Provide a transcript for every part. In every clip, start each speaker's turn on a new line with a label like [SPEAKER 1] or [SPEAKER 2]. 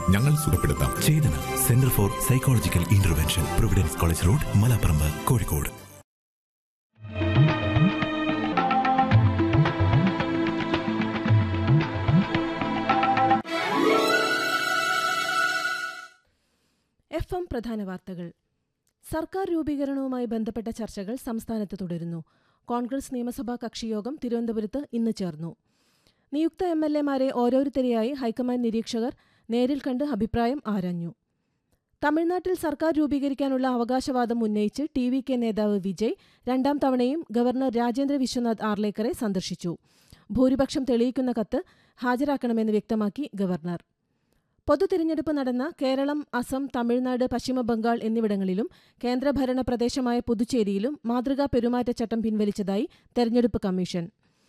[SPEAKER 1] ഞങ്ങൾ സുഖപ്പെടുത്താം
[SPEAKER 2] Chetana centre for psychological intervention providence college road Malaparamba Kozhikode
[SPEAKER 3] F M പ്രധാന വാർത്തകൾ സർക്കാർ രൂപീകരണവുമായി ബന്ധപ്പെട്ട ചർച്ചകൾ സംസ്ഥാനത്ത് തുടരുന്നു കോൺഗ്രസ് നിയമസഭാ കക്ഷിയോഗം തിരുവനന്തപുരത്ത് ഇന്ന് ചേർന്നു നിയുക്ത എം എൽ എമാരെ ഓരോരുത്തരെയായി ഹൈക്കമാൻഡ് നിരീക്ഷകർ നേരിൽ കണ്ട് അഭിപ്രായം ആരാഞ്ഞു തമിഴ്നാട്ടിൽ സർക്കാർ രൂപീകരിക്കാനുള്ള അവകാശവാദം ഉന്നയിച്ച് ടി വി കെ നേതാവ് വിജയ് രണ്ടാം തവണയും ഗവർണർ രാജേന്ദ്ര വിശ്വനാഥ് ആർലേക്കറെ സന്ദർശിച്ചു ഭൂരിപക്ഷം തെളിയിക്കുന്ന കത്ത് ഹാജരാക്കണമെന്ന് വ്യക്തമാക്കി ഗവർണർ പൊതുതിരഞ്ഞെടുപ്പ് നടന്ന കേരളം അസം തമിഴ്നാട് പശ്ചിമബംഗാൾ എന്നിവിടങ്ങളിലും കേന്ദ്രഭരണ പ്രദേശമായ പുതുച്ചേരിയിലും മാതൃകാ പെരുമാറ്റച്ചട്ടം പിൻവലിച്ചതായി തെരഞ്ഞെടുപ്പ് കമ്മീഷൻ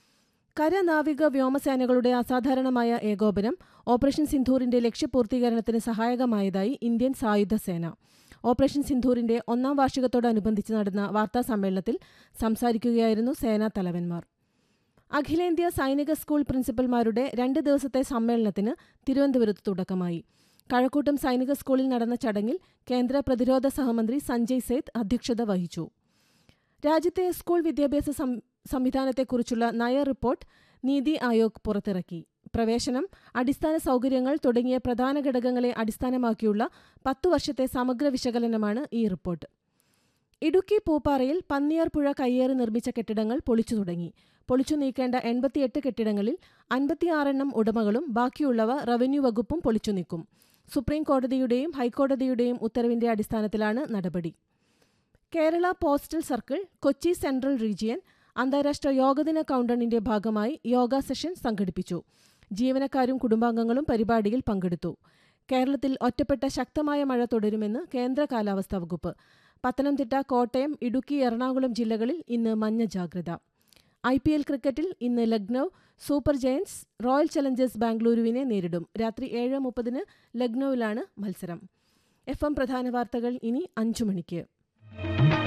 [SPEAKER 3] കര നാവിക വ്യോമസേനകളുടെ അസാധാരണമായ ഏകോപനം ഓപ്പറേഷൻ സിന്ധൂറിന്റെ ലക്ഷ്യപൂർത്തീകരണത്തിന് സഹായകമായതായി ഇന്ത്യൻ സായുധ സേന ഓപ്പറേഷൻ സിന്ധൂറിന്റെ ഒന്നാം വാർഷികത്തോടനുബന്ധിച്ച് നടന്ന വാർത്താ സമ്മേളനത്തിൽ സംസാരിക്കുകയായിരുന്നു സേനാ തലവന്മാർ അഖിലേന്ത്യാ സൈനിക സ്കൂൾ പ്രിൻസിപ്പൽമാരുടെ രണ്ട് ദിവസത്തെ സമ്മേളനത്തിന് തിരുവനന്തപുരത്ത് തുടക്കമായി കഴക്കൂട്ടം സൈനിക സ്കൂളിൽ നടന്ന ചടങ്ങിൽ കേന്ദ്ര പ്രതിരോധ സഹമന്ത്രി സഞ്ജയ് സേത്ത് അധ്യക്ഷത വഹിച്ചു രാജ്യത്തെ സ്കൂൾ വിദ്യാഭ്യാസ സം- സംവിധാനത്തെക്കുറിച്ചുള്ള നയ റിപ്പോർട്ട് നീതി ആയോഗ് പുറത്തിറക്കി പ്രവേശനം അടിസ്ഥാന സൗകര്യങ്ങൾ തുടങ്ങിയ പ്രധാന ഘടകങ്ങളെ അടിസ്ഥാനമാക്കിയുള്ള പത്തു വർഷത്തെ സമഗ്ര വിശകലനമാണ് ഈ റിപ്പോർട്ട് ഇടുക്കി പൂപ്പാറയിൽ പന്നിയാർ പുഴ കയ്യേറി നിർമ്മിച്ച കെട്ടിടങ്ങൾ പൊളിച്ചു തുടങ്ങി പൊളിച്ചു നീക്കേണ്ട എൺപത്തിയെട്ട് കെട്ടിടങ്ങളിൽ അൻപത്തിയാറെണ്ണം ഉടമകളും ബാക്കിയുള്ളവ റവന്യൂ വകുപ്പും പൊളിച്ചു നീക്കും സുപ്രീം കോടതിയുടെയും ഹൈക്കോടതിയുടെയും ഉത്തരവിന്റെ അടിസ്ഥാനത്തിലാണ് നടപടി Kerala postal circle Kochi central region അന്താരാഷ്ട്ര യോഗദിന കൗണ്ടണിന്റെ ഭാഗമായി യോഗ സെഷൻ സംഘടിപ്പിച്ചു ജീവനക്കാരും കുടുംബാംഗങ്ങളും പരിപാടിയിൽ പങ്കെടുത്തു കേരളത്തിൽ ഒറ്റപ്പെട്ട ശക്തമായ മഴ തുടരുമെന്ന് കേന്ദ്ര കാലാവസ്ഥാ വകുപ്പ് പത്തനംതിട്ട കോട്ടയം ഇടുക്കി എറണാകുളം ജില്ലകളിൽ ഇന്ന് മഞ്ഞ ജാഗ്രത ഐ പി എൽ ക്രിക്കറ്റിൽ ഇന്ന് Lucknow super giants royal challengers ബാംഗ്ലൂരുവിനെ നേരിടും രാത്രി ഏഴ് മുപ്പതിന് ലക്നൌവിലാണ് മത്സരം എഫ് എം പ്രധാന വാർത്തകൾ ഇനി അഞ്ചു മണിക്ക്